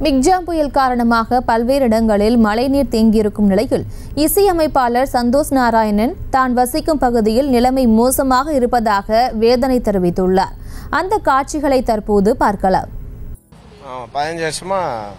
Michaung புயல் காரணமாக பல்வேறு இடங்களில் மழைநீர் தேங்கியிருக்கும் நிலையில் இசையமைப்பாளர் சந்தோஷ் நாராயணன் தான் வசிக்கும் பகுதியில் நிலைமை மோசமாக இருப்பதாக வேதனை தெரிவித்துள்ளார் அந்த காட்சிகளை தற்போது பார்க்கலாம் ஆமாம் பதினஞ்சு வருஷமா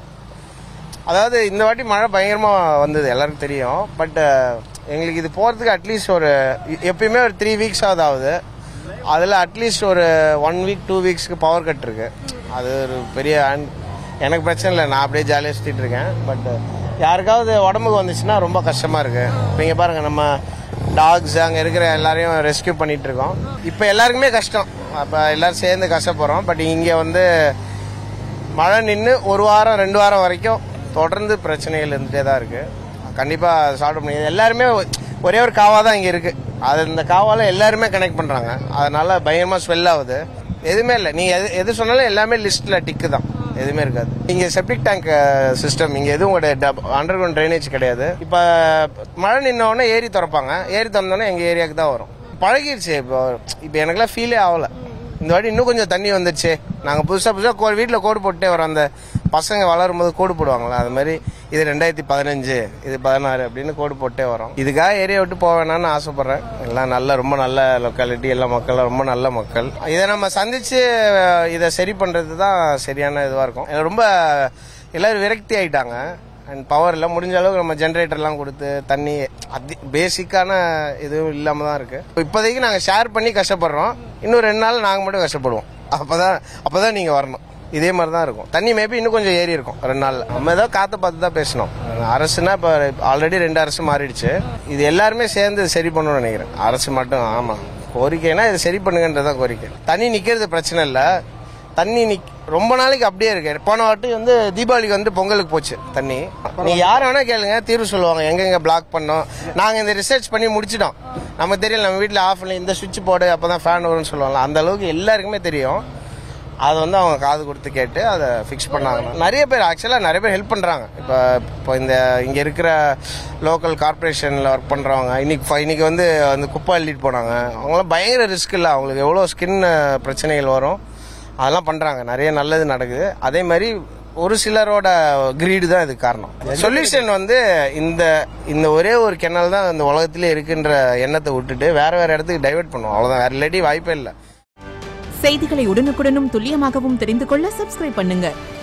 அதாவது இந்த வாட்டி மழை பயங்கரமாக வந்தது எல்லாருக்கும் தெரியும் பட் எங்களுக்கு இது போகிறதுக்கு அட்லீஸ்ட் ஒரு எப்பயுமே ஒரு த்ரீ வீக்ஸ் ஆகுது ஆகுது அதில் அட்லீஸ்ட் ஒரு ஒன் வீக் டூ வீக்ஸ்க்கு பவர் கட் இருக்கு அது ஒரு பெரிய and எனக்கு பிரச்சனை இல்லை நான் அப்படியே ஜாலியாக சுற்றிட்டு இருக்கேன் பட் யாருக்காவது உடம்புக்கு வந்துச்சுன்னா ரொம்ப கஷ்டமாக இருக்கு இப்போ இங்கே பாருங்கள் நம்ம டாக்ஸ் அங்கே இருக்கிற எல்லாரையும் ரெஸ்கியூ பண்ணிட்டு இருக்கோம் இப்போ எல்லாருக்குமே கஷ்டம் அப்போ எல்லாரும் சேர்ந்து கஷ்டப்படுறோம் பட் இங்கே வந்து மழை நின்று ஒரு வாரம் ரெண்டு வாரம் வரைக்கும் தொடர்ந்து பிரச்சனைகள் இருந்துகிட்டே தான் இருக்கு கண்டிப்பாக சால்வ் பண்ணி எல்லாருமே ஒரே ஒரு காவா தான் இங்கே இருக்கு அது இந்த காவால எல்லாருமே கனெக்ட் பண்ணுறாங்க அதனால பயங்கரமாக ஸ்வெல் ஆகுது எதுவுமே இல்லை நீங்கள் எது எது சொன்னாலும் எல்லாமே லிஸ்ட்டில் டிக்கு தான் எதுவுமே இருக்காது இங்கே செப்டிக் டேங்க் சிஸ்டம் இங்கே எதுவும் கிடையாது அண்டர் கிரவுண்ட் ட்ரைனேஜ் கிடையாது இப்போ மழை நின்ன உடனே ஏரி திறப்பாங்க ஏரி திறந்தோடனே எங்கள் ஏரியாவுக்கு தான் வரும் பழகிருச்சு இப்போ இப்போ எனக்குலாம் ஃபீலே ஆகலை இந்த வாட்டி இன்னும் கொஞ்சம் தண்ணி வந்துருச்சு நாங்கள் புதுசாக புதுசாக கோ வீட்டில் கோடு போட்டே வரோம் அந்த பசங்க வளரும் போது கோடு போடுவாங்களா அது மாதிரி இது ரெண்டாயிரத்தி பதினஞ்சு இது பதினாறு அப்படின்னு கோடு போட்டே வரோம் இதுக்காக ஏரியா விட்டு போக வேணாம்னு ஆசைப்பட்றேன் எல்லாம் நல்ல ரொம்ப நல்ல லொக்காலிட்டி எல்லா மக்களும் ரொம்ப நல்ல மக்கள் இதை நம்ம சந்திச்சு அஹ், இதை சரி பண்ணுறது தான் சரியான இதுவாக இருக்கும் எனக்கு ரொம்ப எல்லாரும் விரக்தி ஆயிட்டாங்க அண்ட் பவர் இல்லை முடிஞ்ச அளவுக்கு நம்ம ஜென்ரேட்டர்லாம் கொடுத்து தண்ணி அதி பேசிக்கான இதுவும் இல்லாமல் தான் இருக்கு இப்போ இப்போதைக்கு நாங்கள் ஷேர் பண்ணி கஷ்டப்படுறோம் இன்னும் ரெண்டு நாள் நாங்கள் மட்டும் கஷ்டப்படுவோம் அப்பதான் அப்பதான் நீங்கள் வரணும் இதே மாதிரி தான் இருக்கும் தண்ணி மேபி இன்னும் கொஞ்சம் ஏறி இருக்கும் ரெண்டு நாள் நம்ம ஏதோ காற்று பார்த்து தான் பேசணும் அரசுனா இப்போ ஆல்ரெடி ரெண்டு அரசு மாறிடுச்சு இது எல்லாருமே சேர்ந்து சரி பண்ணணும்னு நினைக்கிறேன் அரசு மட்டும் ஆமாம் கோரிக்கைனா இது சரி பண்ணுங்கன்றதான் கோரிக்கை தண்ணி நிற்கிறது பிரச்சனை இல்லை தண்ணி நிக் ரொம்ப நாளைக்கு அப்படியே இருக்கு போன வாட்டி வந்து தீபாவளிக்கு வந்து பொங்கலுக்கு போச்சு தண்ணி நீங்க யார் வேணா கேளுங்க தீர்வு சொல்லுவாங்க எங்கெங்க பிளாக் பண்ணோம் நாங்க இந்த ரிசர்ச் பண்ணி முடிச்சிட்டோம் நமக்கு தெரியல நம்ம வீட்டில் ஆஃப் பண்ணி இந்த சுவிட்ச் போடு அப்பதான் ஃபேன் வரும்னு சொல்லுவாங்க அந்த அளவுக்கு எல்லாருக்குமே தெரியும் அதை வந்து அவங்க காது கொடுத்து கேட்டு அதை ஃபிக்ஸ் பண்ணாங்க நிறைய பேர் ஆக்சுவலாக நிறைய பேர் ஹெல்ப் பண்ணுறாங்க இப்போ இப்போ இந்த இங்கே இருக்கிற லோக்கல் கார்ப்பரேஷனில் ஒர்க் பண்ணுறவங்க இன்னைக்கு ஃப- இன்னைக்கு வந்து வந்து குப்பை அள்ளிட்டு போனாங்க அவங்களாம் பயங்கர ரிஸ்க் இல்லை அவங்களுக்கு எவ்வளோ ஸ்கின் பிரச்சனைகள் வரும் அதெல்லாம் பண்ணுறாங்க நிறைய நல்லது நடக்குது அதே மாதிரி ஒரு சிலரோட கிரீடு தான் இதுக்கு காரணம் சொல்யூஷன் வந்து இந்த இந்த ஒரே ஒரு கெனல் தான் இந்த உலகத்திலே இருக்குன்ற எண்ணத்தை விட்டுட்டு வேற வேற இடத்துக்கு டைவர்ட் பண்ணுவோம் அவ்வளோதான் வேற இல்லாட்டி வாய்ப்பே இல்லை செய்திகளை உடனுக்குடனும் துல்லியமாகவும் தெரிந்து கொள்ள சப்ஸ்கிரைப் பண்ணுங்க